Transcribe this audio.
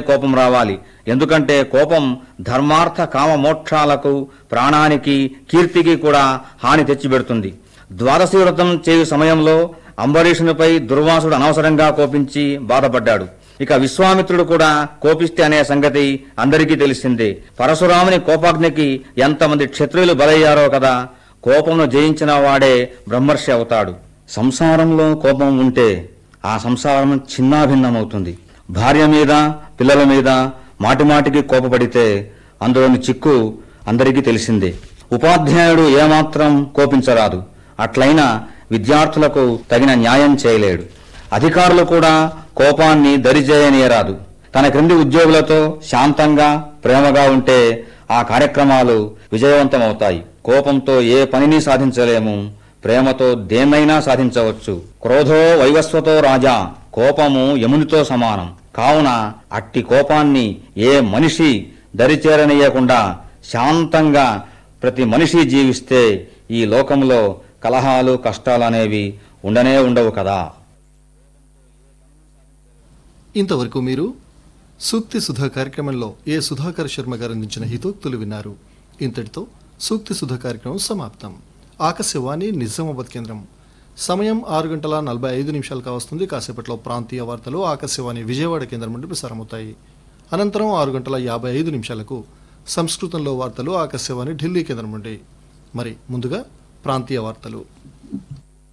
కోపం రావాలి ఎందుకంటే కోపం ధర్మార్థ కామ మోక్షాలకు ప్రాణానికి కీర్తికి కూడా హాని తెచ్చిపెడుతుంది ద్వాదశి వ్రతం చేయు సమయంలో అంబరీషునిపై దుర్వాసుడు అనవసరంగా కోపించి బాధపడ్డాడు ఇక విశ్వామిత్రుడు కూడా కోపిస్తే అనే సంగతి అందరికీ తెలిసిందే పరశురాముని కోపాగ్నికి ఎంతమంది క్షత్రియులు బలయ్యారో కదా కోపమును జయించిన వాడే బ్రహ్మర్షి అవుతాడు సంసారంలో కోపం ఉంటే ఆ సంసారం చిన్నాభిన్నమవుతుంది భార్య మీద పిల్లల మీద మాటిమాటికి కోపపడితే అందులోని చిక్కు అందరికీ తెలిసిందే ఉపాధ్యాయుడు ఏమాత్రం కోపించరాదు అట్లయినా విద్యార్థులకు తగిన న్యాయం చేయలేడు అధికారులు కూడా కోపాన్ని దరిచేయనీయరాదు తన క్రింది ఉద్యోగులతో శాంతంగా ప్రేమగా ఉంటే ఆ కార్యక్రమాలు విజయవంతమవుతాయి కోపంతో ఏ పనిని సాధించలేము ప్రేమతో దేన్నైనా సాధించవచ్చు క్రోధో వైవస్వతో రాజా కోపము యమునితో సమానం కావున అట్టి కోపాన్ని ఏ మనిషి దరిచేరనీయకుండా శాంతంగా ప్రతి మనిషి జీవిస్తే ఈ లోకంలో కలహాలు కష్టాలనేవి ఉండనే ఉండవు కదా ఇంతవరకు మీరు సూక్తి సుధా కార్యక్రమంలో ఏ సుధాకర్ శర్మ గారు అందించిన హితోక్తులు విన్నారు ఇంతటితో సూక్తి సుధా కార్యక్రమం సమాప్తం ఆకాశవాణి నిజామాబాద్ కేంద్రం సమయం ఆరు గంటల నలభై ఐదు నిమిషాలు కావస్తుంది కాసేపట్లో ప్రాంతీయ వార్తలు ఆకాశవాణి విజయవాడ కేంద్రం నుండి ప్రసారమవుతాయి అనంతరం ఆరు గంటల యాభై ఐదు నిమిషాలకు సంస్కృతంలో వార్తలు ఆకాశవాణి ఢిల్లీ కేంద్రం నుండి మరి ముందుగా ప్రాంతీయ వార్తలు